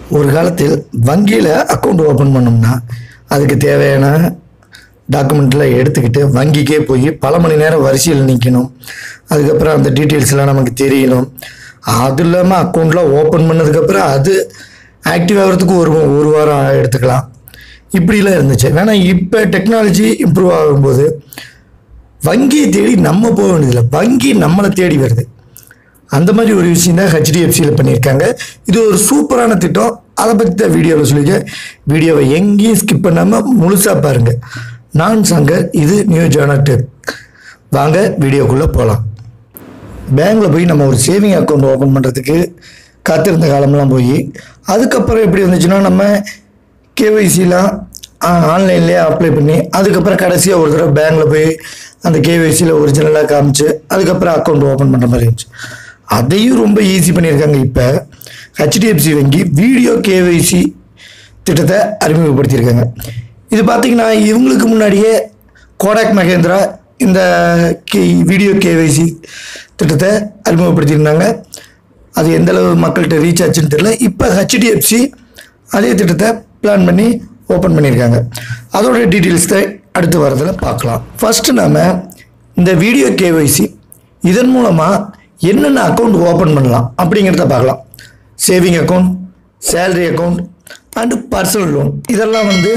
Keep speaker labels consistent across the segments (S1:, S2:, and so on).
S1: ஒரு காலத்தில் வங்கியில் அக்கௌண்ட் ஓப்பன் பண்ணோம்னா அதுக்கு தேவையான டாக்குமெண்ட்லாம் எடுத்துக்கிட்டு வங்கிக்கே போய் பல மணி நேரம் வரிசையில் நிற்கணும் அதுக்கப்புறம் அந்த டீட்டெயில்ஸ்லாம் நமக்கு தெரியணும் அது இல்லாமல் அக்கௌண்ட்லாம் ஓப்பன் பண்ணதுக்கப்புறம் அது ஆக்டிவ் ஆகிறதுக்கு ஒரு ஒரு வாரம் எடுத்துக்கலாம் இப்படிலாம் இருந்துச்சு ஆனால் இப்போ டெக்னாலஜி இம்ப்ரூவ் ஆகும்போது வங்கியை தேடி நம்ம போக வேண்டியதில்லை வங்கி நம்மளை தேடி வருது அந்த மாதிரி ஒரு விஷயம் தான் ஹெச்டிஎஃப்சியில் பண்ணியிருக்காங்க இது ஒரு சூப்பரான திட்டம் அதை பற்றி தான் வீடியோவில் சொல்லியிருக்கேன் வீடியோவை எங்கேயும் ஸ்கிப் பண்ணாமல் முழுசாக பாருங்கள் நான் சங்கர் இது நியூ ஜேர்னல் டெக் வாங்க வீடியோக்குள்ளே போகலாம் பேங்க்கில் போய் நம்ம ஒரு சேவிங் அக்கௌண்ட் ஓப்பன் பண்ணுறதுக்கு காத்திருந்த காலம்லாம் போய் அதுக்கப்புறம் எப்படி இருந்துச்சுன்னா நம்ம கேஒய்சிலாம் ஆன்லைன்லேயே அப்ளை பண்ணி அதுக்கப்புறம் கடைசியாக ஒரு தடவை பேங்க்கில் போய் அந்த கேஒய்சியில் ஒரிஜினலாக காமிச்சு அதுக்கப்புறம் அக்கௌண்ட் ஓப்பன் பண்ணுற மாதிரி இருந்துச்சு அதையும் ரொம்ப ஈஸி பண்ணியிருக்காங்க இப்போ ஹெச்டிஎஃப்சி வங்கி வீடியோ கேஒய்சி திட்டத்தை அறிமுகப்படுத்தியிருக்காங்க இது பார்த்தீங்கன்னா இவங்களுக்கு முன்னாடியே கோடாக் மகேந்திரா இந்த கே வீடியோ கேஒய்சி திட்டத்தை அறிமுகப்படுத்தியிருந்தாங்க அது எந்த அளவு மக்கள்கிட்ட ரீச் ஆச்சுன்னு தெரியல இப்போ ஹெச்டிஎஃப்சி அதே திட்டத்தை பிளான் பண்ணி ஓப்பன் பண்ணியிருக்காங்க அதோட டீட்டெயில்ஸ் தான் அடுத்து வரதில் பார்க்கலாம் ஃபஸ்ட்டு நாம் இந்த வீடியோ கேஒய்சி இதன் மூலமாக என்னென்ன அக்கௌண்ட் ஓப்பன் பண்ணலாம் அப்படிங்கிறத பார்க்கலாம் saving account salary account and personal loan இதெல்லாம் வந்து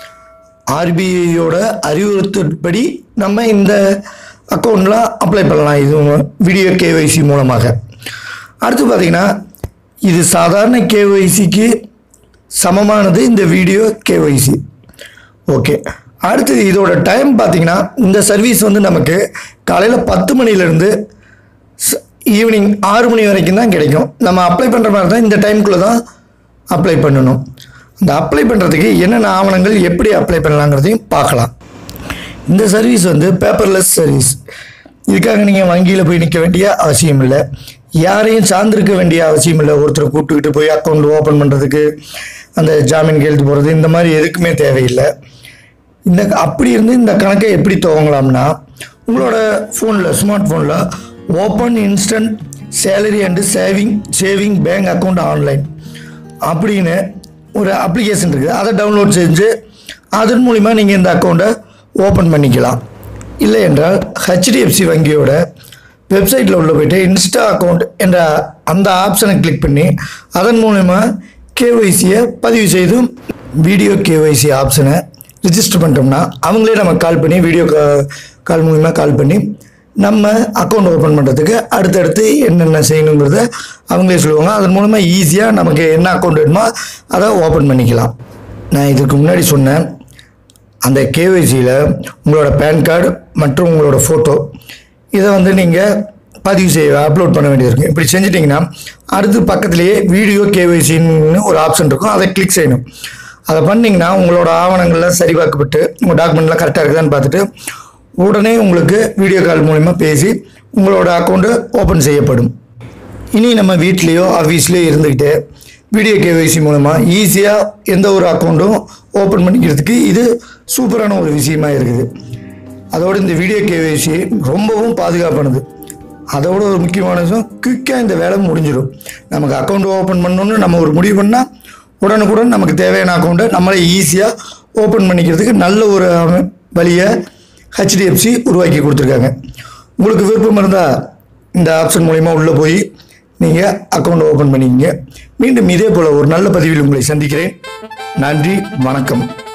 S1: ஆர்பிஐயோட அறிவுறுத்தப்படி நம்ம இந்த அக்கௌண்ட்லாம் அப்ளை பண்ணலாம் இது வீடியோ கேஒய்சி மூலமாக அடுத்து பார்த்தீங்கன்னா இது சாதாரண கேஒய்சிக்கு சமமானது இந்த வீடியோ கேஒய்சி ஓகே அடுத்தது இதோட டைம் பார்த்தீங்கன்னா இந்த சர்வீஸ் வந்து நமக்கு காலையில் பத்து மணிலேருந்து ஈவினிங் ஆறு மணி வரைக்கும் தான் கிடைக்கும் நம்ம அப்ளை பண்ணுற மாதிரி தான் இந்த டைமுக்குள்ளே தான் அப்ளை பண்ணணும் இந்த அப்ளை பண்ணுறதுக்கு என்னென்ன ஆவணங்கள் எப்படி அப்ளை பண்ணலாங்கிறதையும் பார்க்கலாம் இந்த சர்வீஸ் வந்து பேப்பர்லெஸ் சர்வீஸ் இதுக்காக நீங்கள் வங்கியில் போய் நிற்க வேண்டிய அவசியம் இல்லை யாரையும் சார்ந்திருக்க வேண்டிய அவசியம் இல்லை ஒருத்தரை கூப்பிட்டுக்கிட்டு போய் அக்கௌண்ட் ஓப்பன் பண்ணுறதுக்கு அந்த ஜாமீன் கையெழுத்து போடுறது இந்த மாதிரி எதுக்குமே தேவையில்லை இந்த அப்படி இருந்து இந்த கணக்கை எப்படி துவங்கலாம்னா உங்களோட ஃபோனில் ஸ்மார்ட் ஃபோனில் open instant salary and saving saving bank account online அப்படின்னு ஒரு அப்ளிகேஷன் இருக்குது அதை டவுன்லோட் செஞ்சு அதன் மூலிமா நீங்கள் இந்த அக்கௌண்ட்டை ஓப்பன் பண்ணிக்கலாம் இல்லை என்றால் ஹெச்டிஎஃப்சி வங்கியோட வெப்சைட்டில் உள்ள போயிட்டு இன்ஸ்டா அக்கௌண்ட் என்ற அந்த ஆப்ஷனை கிளிக் பண்ணி அதன் மூலயமா கேஒய்சியை பதிவு செய்து வீடியோ கேஒய்சி ஆப்ஷனை ரிஜிஸ்டர் பண்ணிட்டோம்னா அவங்களே நம்ம கால் பண்ணி வீடியோ கா கால் மூலிமா கால் பண்ணி நம்ம அக்கௌண்ட் ஓப்பன் பண்ணுறதுக்கு அடுத்தடுத்து என்னென்ன செய்யணுங்கிறத அவங்களே சொல்லுவாங்க அதன் மூலமாக ஈஸியாக நமக்கு என்ன அக்கௌண்ட் வேணுமோ அதை ஓப்பன் பண்ணிக்கலாம் நான் இதுக்கு முன்னாடி சொன்னேன் அந்த கேஒய்சியில் உங்களோட பேன் கார்டு மற்றும் உங்களோட ஃபோட்டோ இதை வந்து நீங்கள் பதிவு செய்ய அப்லோட் பண்ண வேண்டியது இருக்கும் இப்படி செஞ்சிட்டிங்கன்னா அடுத்து பக்கத்துலேயே வீடியோ கேஒய்சின்னு ஒரு ஆப்ஷன் இருக்கும் அதை கிளிக் செய்யணும் அதை பண்ணிங்கன்னா உங்களோட ஆவணங்கள்லாம் சரிபார்க்கப்பட்டு உங்கள் டாக்குமெண்ட்லாம் கரெக்டாக இருக்குதான்னு பார்த்துட்டு உடனே உங்களுக்கு வீடியோ கால் மூலிமா பேசி உங்களோட அக்கௌண்ட்டு ஓப்பன் செய்யப்படும் இனி நம்ம வீட்லேயோ ஆஃபீஸ்லேயோ இருந்துக்கிட்டு வீடியோ கேஒய்சி மூலமாக ஈஸியாக எந்த ஒரு அக்கௌண்ட்டும் ஓப்பன் பண்ணிக்கிறதுக்கு இது சூப்பரான ஒரு விஷயமா இருக்குது அதோட இந்த வீடியோ கேஒய்சி ரொம்பவும் பாதுகாப்பானது அதோட ஒரு முக்கியமான விஷயம் குயிக்காக இந்த வேலை முடிஞ்சிடும் நமக்கு அக்கௌண்ட் ஓப்பன் பண்ணணும்னு நம்ம ஒரு முடிவு பண்ணால் உடனுக்குடன் நமக்கு தேவையான அக்கௌண்ட்டை நம்மளே ஈஸியாக ஓப்பன் பண்ணிக்கிறதுக்கு நல்ல ஒரு அமை- வழியை ஹெச்டிஎஃப்சி உருவாக்கி கொடுத்துருக்காங்க உங்களுக்கு விருப்பம் இருந்தால் இந்த ஆப்ஷன் மூலிமா உள்ளே போய் நீங்கள் அக்கௌண்ட் ஓப்பன் பண்ணிக்கங்க மீண்டும் இதே போல் ஒரு நல்ல பதிவில் உங்களை சந்திக்கிறேன் நன்றி வணக்கம்